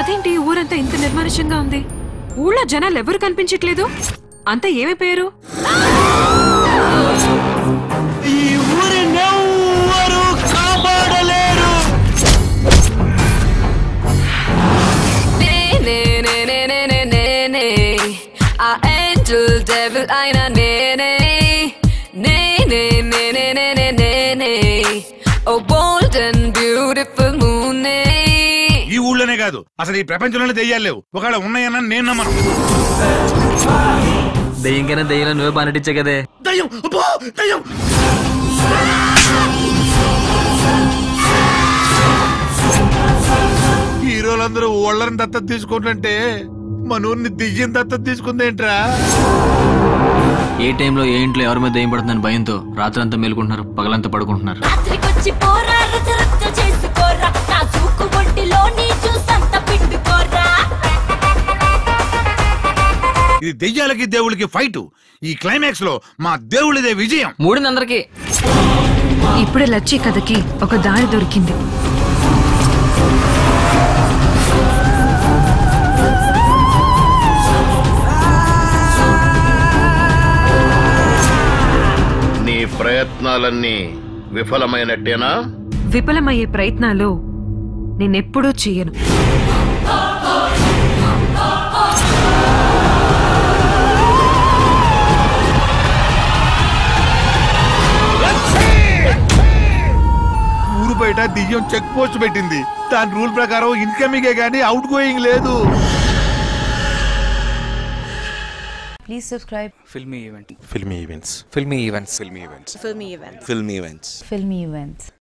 అదేంటి ఈ ఊరంతా ఇంత నిర్మానుష్యంగా ఉంది ఊళ్ళో జనాలు ఎవరు కనిపించట్లేదు అంతా ఏమైపోయారు ఈ ఊరినెవ్వరు కాపాడలేరు నేనే నేనే నేనే నేనే ఆ ఏంజల్ డెవిల్ అయిన నేనే నేనే నేనే నేనే నేనే ఓ బోల్డ్ అండ్ బ్యూటిఫుల్ మూనే ఈ ఊళ్ళోనే కాదు అసలు ఈ ప్రపంచంలోనే దెయ్యాలు లేవు ఒకవేళ ఉన్నాయన్న నేను నమ్మను దెయ్యం కన్నా దెయ్యం నువ్వే బాగా నటించే కదే దయ్యం అబ్బో, దయ్యం హీరోలందరూ ఓళ్ళని దత్తత తీసుకుంటుంటే మన ఊరిని దెయ్యం దత్తత తీసుకుందేంట్రా ఏ టైంలో ఏ ఇంట్లో ఎవరి మీద దెయ్యం పడుతుందని భయంతో రాత్రంతా మేలుకుంటున్నారు పగలంతా పడుకుంటున్నారు రాత్రికొచ్చి పోరా రచ్చ రచ్చ చేసుకోరా నా చూకు ఒంటిలో నీ చూసంత పిండుకోరా ఇది దెయ్యాలకి దేవుళ్ళకి ఫైట్ ఈ క్లైమాక్స్ లో మా దేవుళ్ళదే విజయం మూడింది అందరికి ఇప్పుడే లచ్చి కథకి ఒక దారి దొరికింది నీ ప్రయత్నాలన్నీ విఫలమైనట్టేనా విఫలమయ్యే ప్రయత్నాలు నేనెప్పుడూ చెయ్యను ఊరు బయట దెయ్యం చెక్ పోస్ట్ పెట్టింది దాని రూల్ ప్రకారం ఇన్కమింగ్ గానీ అవుట్ గోయింగ్ లేదు Please subscribe filmy event filmy events filmy events filmy events Filmy Events. filmy events Filmy Events.